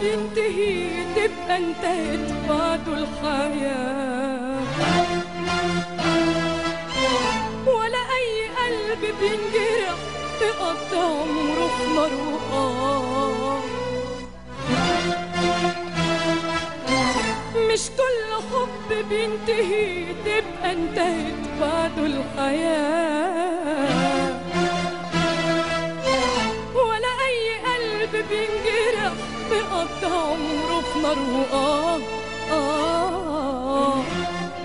بينتهي تبقى انتهت بعده الحياة ولا أي قلب بينجرح تقضي عمره في نار وقار مش كل حب بينتهي تبقى انتهت بعده الحياة ولا أي قلب بينجرح بيقضي عمره في نار وآه آه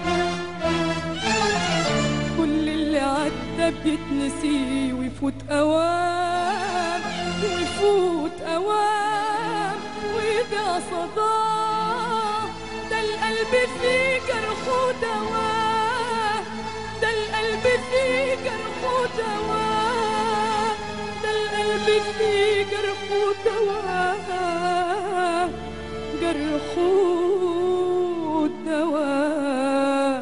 كل اللي عدى بيتنسي ويفوت أوام ويفوت أوام ويضيع صداه ده القلب فيه جرح ودواه ده القلب فيه جرح ودواه ده القلب فيه جرح ودواه جرح ودواه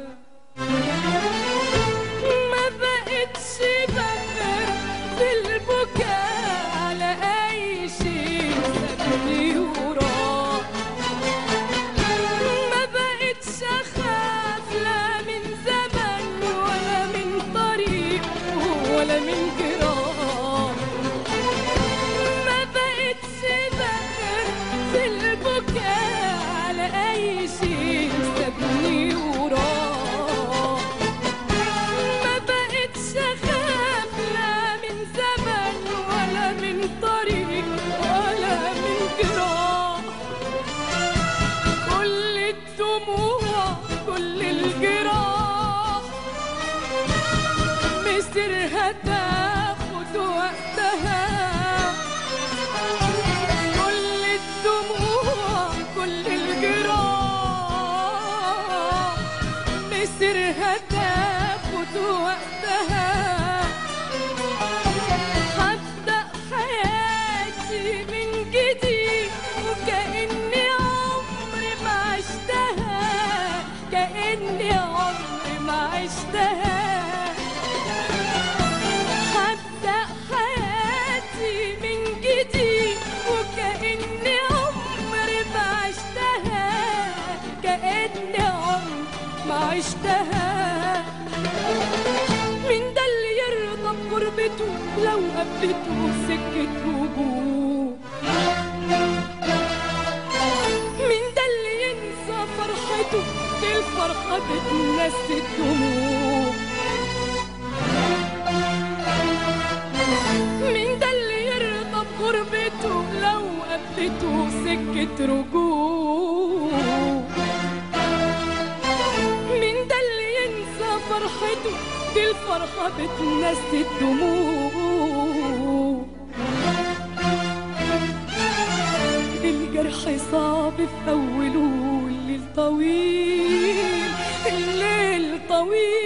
ما بقتش بقدر في البكاء على أي شيء سابني وراه ما بقتش أخاف لا من زمن ولا من طريق ولا من جراح ما بقتش بقدر في البكاء على أي شيء سابني وراه ما بقتش أخاف لا من زمن ولا من طريق ولا من جراح كل الدموع كل الجراح مصيرها تاخد وقتها كل الدموع كل الجراح مصيرها تاخد وقتها هبدأ حياتي من جديد وكأني عمري ما عشتها كأني عمري ما عشتها هبدأ حياتي من جديد وكأني عمري ما عشتها كأني عمري ما عشتها مين ده اللي يرضى بغربته لو قابلته سكة رجوع مين ده اللي ينسى فرحته دي الفرحة بتنسي الدموع مين ده اللي يرضى بغربته لو قابلته سكة رجوع مين ده اللي ينسى فرحته دي الفرحة بتنسي الدموع الجرح صعب في أوله الليل طويل الليل طويل